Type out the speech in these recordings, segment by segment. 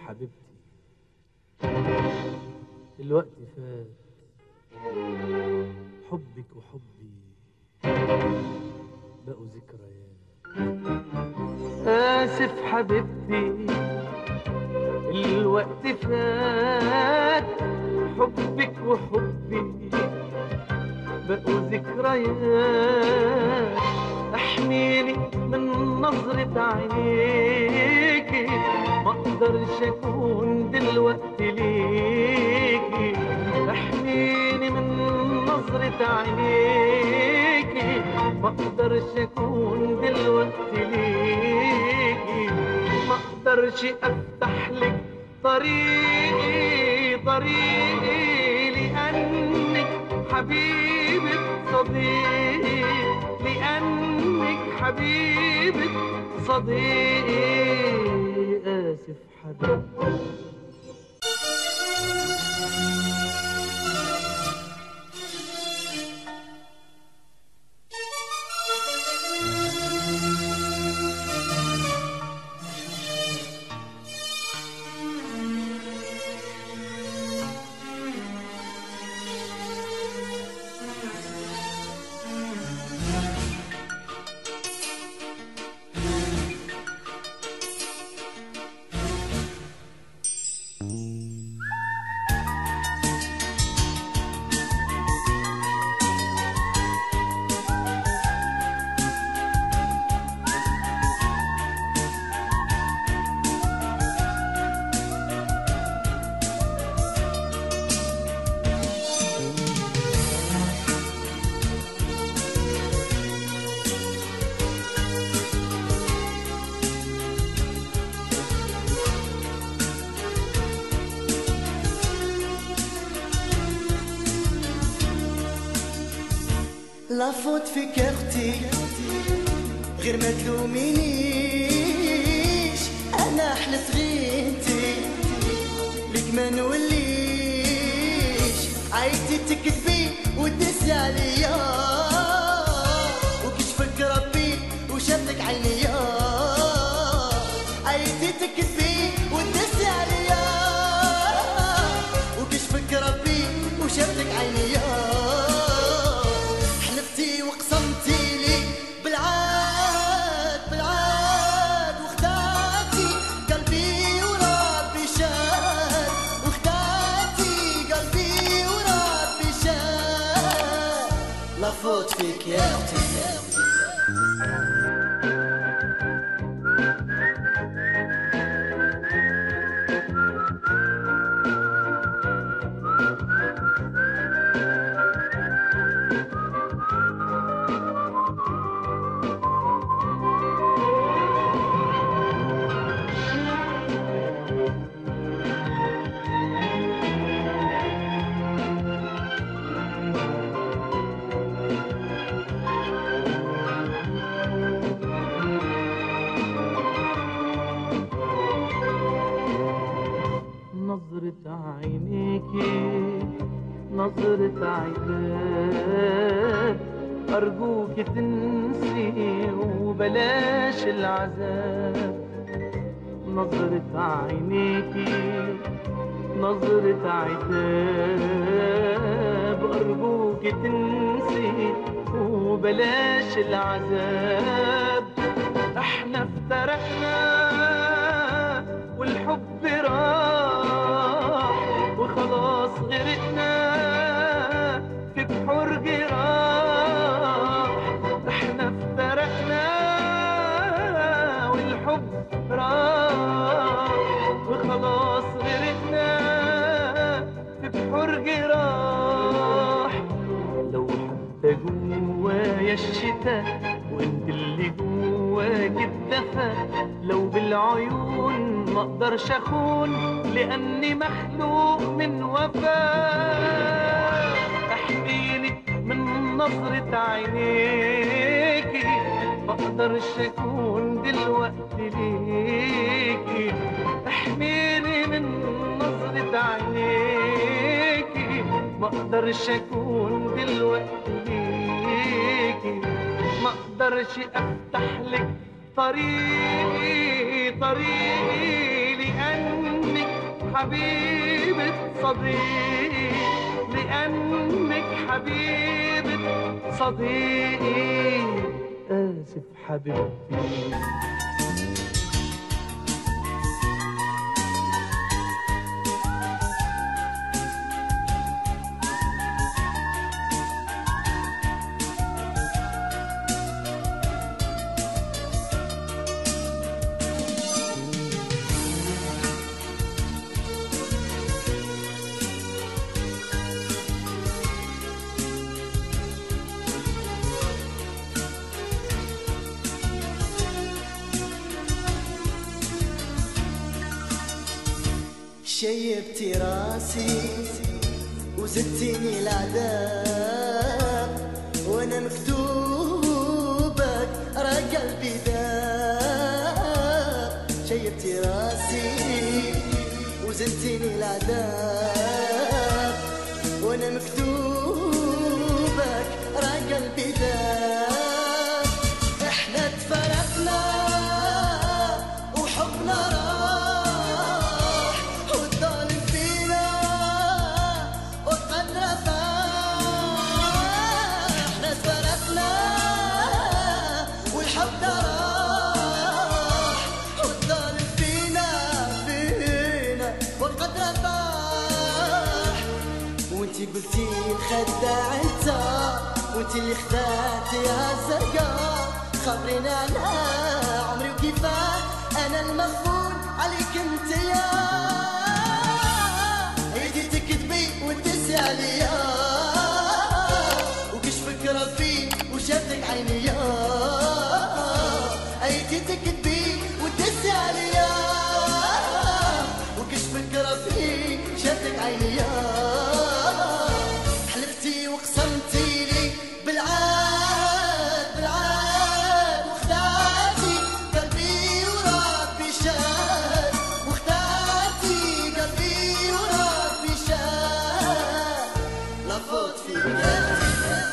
حبيبتي الوقت فات حبك وحبي بقوا ذكريات آسف حبيبتي الوقت فات حبك وحبي بقوا ذكريات احميني من نظرة عينيكي ما اقدرش اكون دلوقتي ليكي احميني من نظرة عينيكي ما اقدرش اكون دلوقتي ليكي ما اقدرش افتح لك طريقي طريقي لانك حبيبة صديقي لأنك حبيبة صديقي آسف حبيبي لا فوت فيك يا اختي غير ما تلومينيش انا حلف غيرتي لك ما نوليش عايزتي تكذبي وتنسي عليا وكشفك ربي وشافك عينيا عايزتي تكذبي وتنسي عليا وكشفك ربي وشافك عينيا حلفتي وقسمتي لي بالعاد بالعاد واختارتي قلبي وربي شاد واختارتي قلبي وربي شاد لا فوت فيك يا اختي نظرة عينيكي نظرة عتاب أرجوك تنسي وبلاش العذاب نظرة عينيكي نظرة عتاب أرجوك تنسي وبلاش العذاب احنا افترقنا والحب راح وخلاص غرقنا في بحور جراح احنا افترقنا والحب راح وخلاص غرقنا في بحور جراح لو حتى جوايا الشتاء وانت اللي جواك الدفا لو بالعيون ما اقدرش اخون لاني مخلوق من وفاء احميني من نظرة عينيكي ما اقدرش اكون دلوقتي ليكي احميني من نظرة عينيكي ما اقدرش اكون دلوقتي ليكي ما اقدرش افتح لك طريقي طريقي لانك حبيبة صديقي لأنك حبيبة صديقي آسف حبيبتي شيبتي راسي وزدتيني العذاب وانا مكتوبك را قلبي ذاب شيبتي راسي وزدتيني العذاب وانا مكتوبك را قلبي ذاب احنا تفرقنا وحبنا راح والظالم فينا وقد رفع احنا تفرقنا والحب راح والظالم فينا فينا وقد رفع وانتي قلتي الخداع انت وانتي اللي خدعتي يا الزرقاء خبرينا عنها عمري وكيفاه انا المغفور عليك انت يا ايدي تكتبي وتسي عليا وكشفك ربي وشافك عيني يا ايدي تكتبي وتسي عليا وكشفك ربي شافك عيني يا حلفتي وقسمتي لي بالعاد بالعاد وخدعتي قلبي وربي شاد وخدعتي قلبي وربي شاد لفوت في قلبي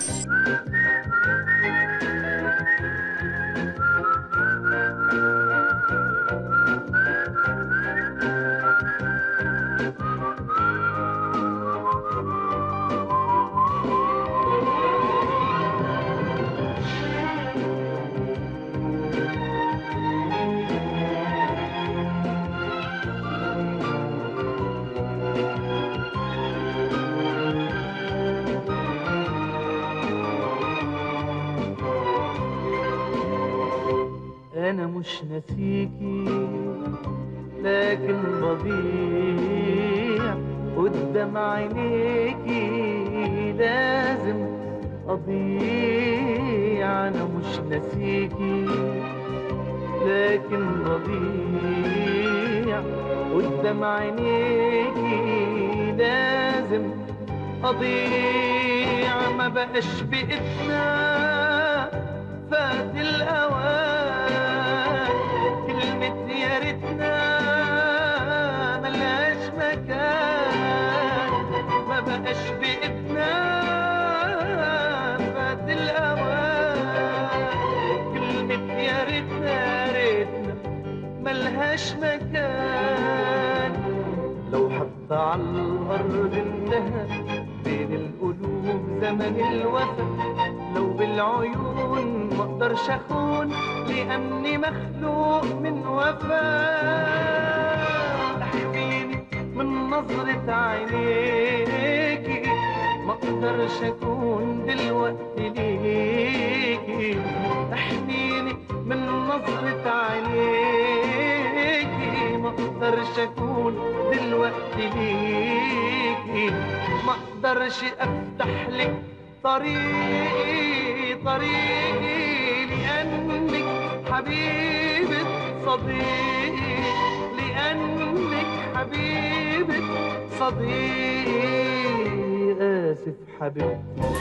أنا مش ناسيكي لكن بضيع قدام عينيكي لازم أضيع أنا مش ناسيكي لكن بضيع قدام عينيكي لازم أضيع ما بقاش بإيدنا فات الأوان كلمة يا ريتنا ملهاش مكان ما بقاش بإيدنا فات الأوان كلمة يا ريتنا يا ريتنا ملهاش مكان لو حتى على الأرض انتهى بين القلوب زمن الوفا لو بالعيون ما اقدرش اخون لاني مخلوق من وفا احميني من نظرة عينيكي ما اقدرش اكون دلوقتي ليكي احميني من نظرة عينيكي ما اقدرش اكون دلوقتي ليكي ما اقدرش افتح لك طريقي طريقي لانك حبيبة صديقي لانك حبيبة صديقي اسف حبيبتي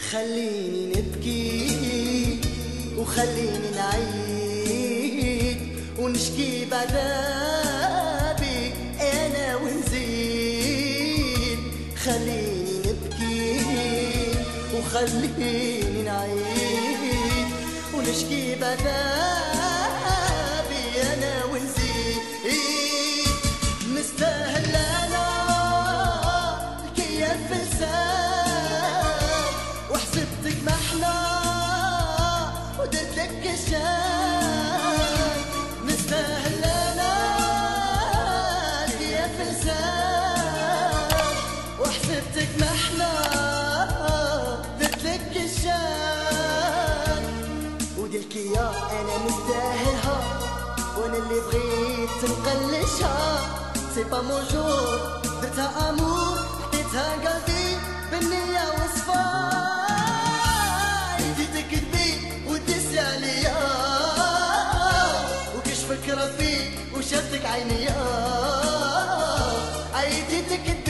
خليني نبكي وخليني نعيد ونشكي بعذابي انا ونزيد خليني نبكي وخليني نعيد ونشكي بعذابي انا ونزيد نستاهل انا الكيف فساد وحسبتك محلى ودرت لك كشان نستاهل انا الكيف فساد وحسبتك محلى درت لك كشان ودي الكيا انا نستاهلها وانا اللي بغيت نقلشها سي با موجور درتها امور حطيتها قلبي بالنية وصفاي جيتك تبي وتسي عليا وكشفك ربي وشفتك عينيا عيدتك تبي